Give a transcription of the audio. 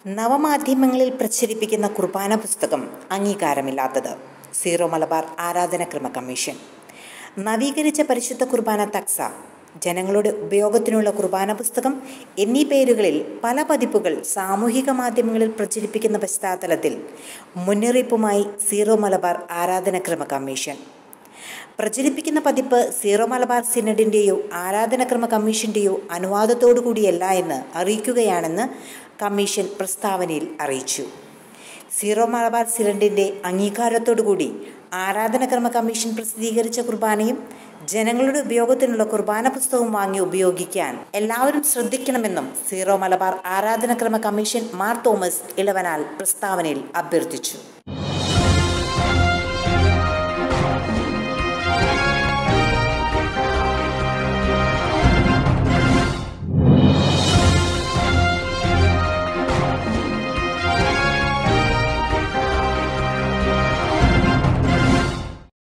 നവമാധ്യമങ്ങളിൽ പ്രചരിപ്പിക്കുന്ന കുർബാന പുസ്തകം അംഗീകാരമില്ലാത്തത് സീറോ മലബാർ ആരാധനക്രമ കമ്മീഷൻ നവീകരിച്ച പരിശുദ്ധ കുർബാന തക്സ ജനങ്ങളുടെ ഉപയോഗത്തിനുള്ള കുർബാന പുസ്തകം എന്നീ പേരുകളിൽ പല പതിപ്പുകൾ സാമൂഹിക മാധ്യമങ്ങളിൽ പ്രചരിപ്പിക്കുന്ന പശ്ചാത്തലത്തിൽ മുന്നറിയിപ്പുമായി സീറോ മലബാർ ആരാധനക്രമ കമ്മീഷൻ പ്രചരിപ്പിക്കുന്ന പതിപ്പ് സീറോ മലബാർ സിനഡിൻ്റെയോ ആരാധനക്രമ കമ്മീഷൻ്റെയോ അനുവാദത്തോടു കൂടിയല്ല എന്ന് അറിയിക്കുകയാണെന്ന് കമ്മീഷൻ പ്രസ്താവനയിൽ അറിയിച്ചു സീറോ മലബാർ സിനഡിൻ്റെ അംഗീകാരത്തോടുകൂടി ആരാധനക്രമ കമ്മീഷൻ പ്രസിദ്ധീകരിച്ച കുർബാനയും ജനങ്ങളുടെ ഉപയോഗത്തിനുള്ള കുർബാന പുസ്തകവും വാങ്ങി ഉപയോഗിക്കാൻ എല്ലാവരും ശ്രദ്ധിക്കണമെന്നും സീറോ മലബാർ ആരാധനക്രമ കമ്മീഷൻ മാർ തോമസ് ഇളവനാൽ പ്രസ്താവനയിൽ അഭ്യർത്ഥിച്ചു